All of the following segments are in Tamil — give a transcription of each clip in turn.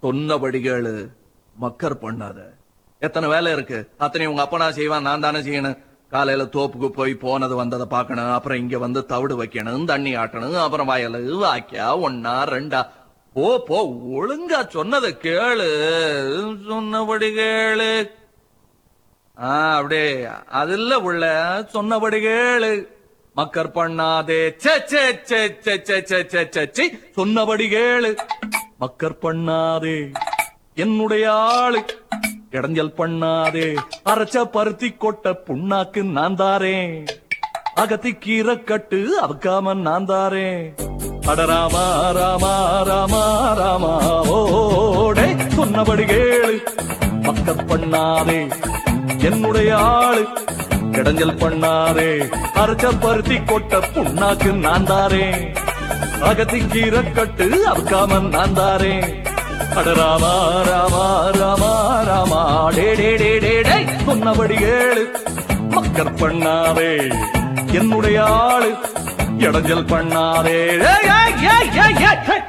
சொன்னபடி கேளு மக்கர் பண்ணாத எத்தனை வேலை இருக்கு அத்தனை உங்க அப்பனா செய்வான் நான் தானே செய்யணும் காலையில தோப்புக்கு போய் போனது வந்ததை பார்க்கணும் அப்புறம் இங்க வந்து தவிடு வைக்கணும் தண்ணி ஆட்டணும் அப்புறம் வயலு வாக்கியா ஒன்னா ரெண்டா போ போ ஒழுங்கா சொன்னதை கேளு சொன்னபடி கேளு ஆ அப்படியே அதுல உள்ள சொன்னபடி கேளு மக்கர் பண்ணாதே சே சே சே சே சே சே சே சே சே சொன்னபடி கேளு மக்கர் பண்ணாதே என்னுடைய ஆளு இடைஞ்சல் பண்ணாதே அரைச்ச பருத்தி கொட்ட புண்ணாக்கு நான் தாரேன் அகத்தி கீரை கட்டு அவக்காம நான் தாரேன் அட ராமா ராமா ராமா ராமா ஓடே சொன்னபடி கேளு மக்கர் பண்ணாதே என்னுடைய ஆளு இடைஞ்சல் பண்ணாதே அரைச்ச பருத்தி கொட்ட புண்ணாக்கு நான் தாரேன் அகத்தி கீரை கட்டு அவக்காம நான் தாரேன் அட ராமா ராமா ராமா ராமா டே டே டே டே டே சொன்னபடி கேளு மக்கர் பண்ணாதே என்னுடைய ஆளு இடைஞ்சல் பண்ணாதே ஏய், ஏய், ஏய், ஏய், ஏய், ஏய்.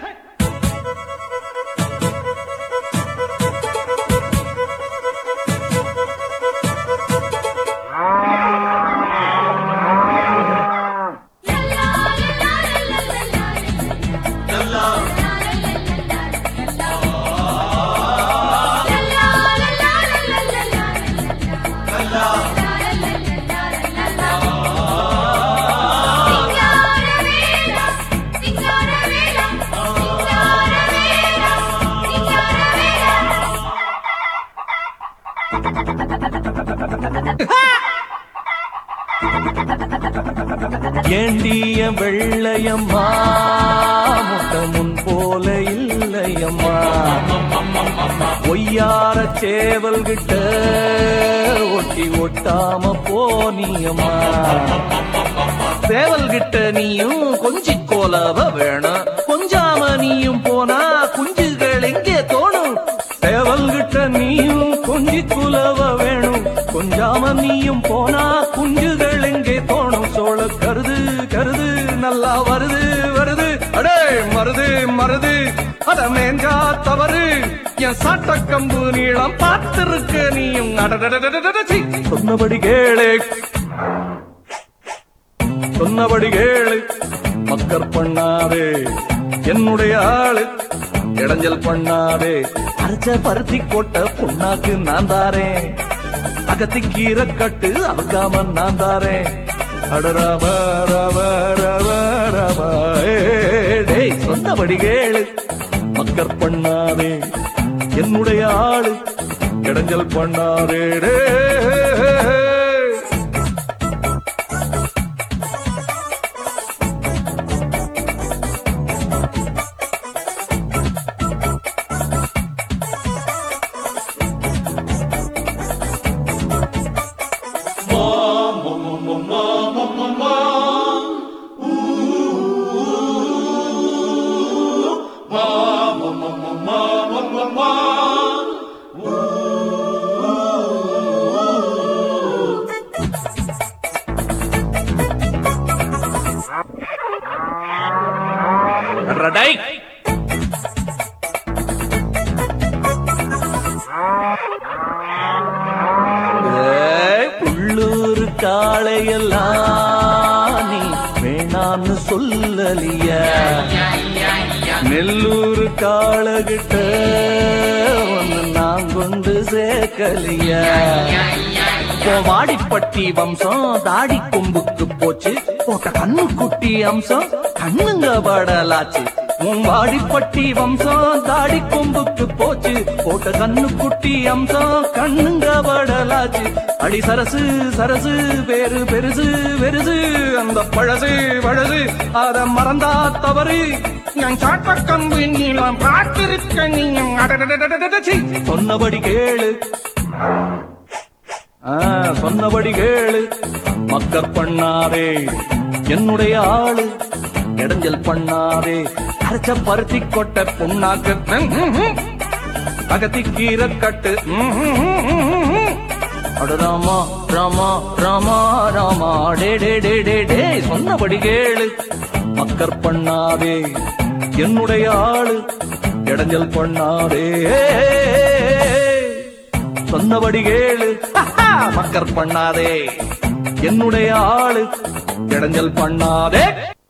ஏண்டிய வெள்ளையம்மா முட்ட முன் போல இல்லையம்மா ஒய்யார சேவல் கிட்ட ஒட்டி ஒட்டாம போனியம்மா சேவல் கிட்ட நீயும் கொஞ்சி கோலவ வேணும் கொஞ்சாம நீயும் போனா குஞ்சுகள் எங்கே தோணும் சேவல் கிட்ட நீயும் கொஞ்சி குலவ வேணும் கொஞ்சாம நீயும் போனா குஞ்சுகள் எங்கே தோணும் சோழ கருது கருது நல்லா வருது வருது அடே மருது மருது அட மேஞ்சா தவறு என் சாட்ட கம்பு நீளம் பார்த்திருக்க நீயும் அடடடடடட, சீ. சொன்னபடி கேளு சொன்னபடி கேளு மக்கர் பண்ணாதே என்னுடைய ஆளு இடைஞ்சல் பண்ணாதே அரைச்ச பருத்தி கொட்ட புண்ணாக்கு நான் தாரேன் அகத்தி கீரை கட்டு அவக்காம நான் தாரேன் அட ராம ராம ராம ராம ஏ, டேய் சொன்னபடி கேளு மக்கர் பண்ணாதே என்னுடைய ஆளு இடைஞ்சல் பண்ணாதே டே அடடை. ஏய், உள்ளூர் காளையெல்லாம் நீ வேணான்னு சொல்லலிய நெல்லூர் காளகிட்ட ஒன்னு நான் கொண்டு சேர்க்கலிய இப்போ வாடிப்பட்டி வம்சம் தாடி கொம்புக்கு போச்சு போட்ட கண்ணு குட்டி அம்சம் கண்ணுங்க படலாச்சு உன் வாடிப்பட்டி வம்சம் தாடி கொம்புக்கு போச்சு போட்ட கண்ணு குட்டி அம்சம் கண்ணுங்க படலாச்சு அடி சரசு சரசு பேரு பெருசு பெருசு அந்த பழசு பழசு அத மறந்தா தவறு என் சாட்ட கம்பு நீளம் பார்த்திருக்க நீயும் அடடடடடடட, சீ. சொன்னபடி கேளு ஆ, சொன்னபடி கேளு மக்கர் பண்ணாதே என்னுடைய ஆளு இடைஞ்சல் பண்ணாதே அரைச்ச பருத்தி கொட்ட புண்ணாக்கு அகத்தி கீரை கட்டு அட ராமா ராமா ராமா ராமா டே டே டே டே டே சொன்னபடி கேளு மக்கர் பண்ணாதே என்னுடைய ஆளு இடைஞ்சல் பண்ணாதே சொன்னபடி கேளு மக்கர் பண்ணாதே என்னுடைய ஆளு இடைஞ்சல் பண்ணாதே